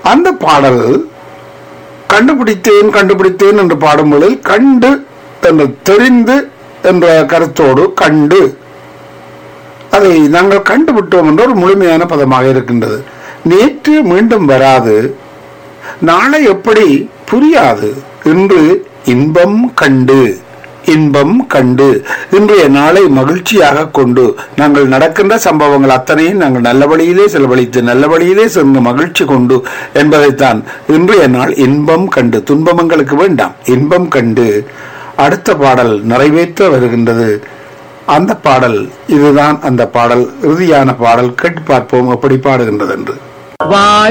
அந்த பாடல் கண்டுபிடித்தேன் கண்டுபிடித்தேன் என்று பாடும் பொழுது கண்டு என்று தெரிந்து என்ற கருத்தோடு கண்டு அதை நாங்கள் கண்டுவிட்டோம் என்ற ஒரு முழுமையான பதமாக இருக்கின்றது நேற்று மீண்டும் வராது நாளை எப்படி புரியாது இன்று இன்பம் கண்டு இன்பம் கண்டு இன்றைய நாளை மகிழ்ச்சியாக கொண்டு நாங்கள் நடக்கின்ற சம்பவங்கள் அத்தனையும் நாங்கள் நல்ல வழியிலே செலவழித்து நல்ல வழியிலே சென்று மகிழ்ச்சி கொண்டு என்பதைத்தான் இன்றைய நாள் இன்பம் கண்டு துன்பமங்களுக்கு வேண்டாம் இன்பம் கண்டு அடுத்த பாடல் நிறைவேற்ற வருகின்றது அந்த பாடல் இதுதான் அந்த பாடல் இறுதியான பாடல் கேட்டு பார்ப்போம் எப்படி பாடுகின்றது என்று வாய்